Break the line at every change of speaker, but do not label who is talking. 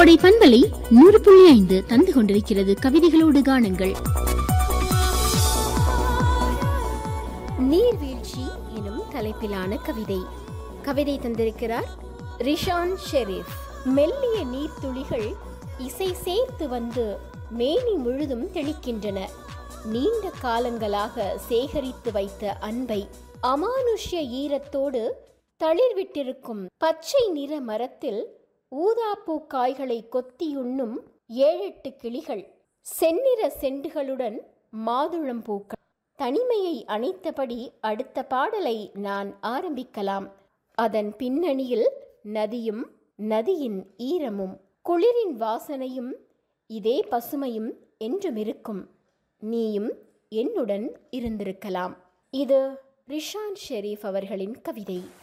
கோடை பண்பலை நூறு புள்ளி ஐந்து தந்து கொண்டிருக்கிறது கவிதைகளோடு காணுங்கள்
நீர்வீழ்ச்சி எனும் தலைப்பிலான கவிதை கவிதை தந்திருக்கிறார் ரிஷான் ஷெரீப் மெல்லிய நீர்த்துளிகள் இசை சேர்த்து வந்து மேனி முழுதும் தெளிக்கின்றன நீண்ட காலங்களாக சேகரித்து வைத்த அன்பை அமானுஷ்ய ஈரத்தோடு தளிர்விட்டிருக்கும் பச்சை நிற மரத்தில் ஊதாப்பூ காய்களை கொத்தியுண்ணும் ஏழெட்டு கிளிகள் செந்நிற செண்டுகளுடன் மாதுளம் பூக்கள் தனிமையை அணைத்தபடி அடுத்த பாடலை நான் ஆரம்பிக்கலாம் அதன் பின்னணியில் நதியும் நதியின் ஈரமும் குளிரின் வாசனையும் இதே பசுமையும் என்றும் இருக்கும் நீயும் என்னுடன் இருந்திருக்கலாம் இது ரிஷான் ஷெரீப் அவர்களின் கவிதை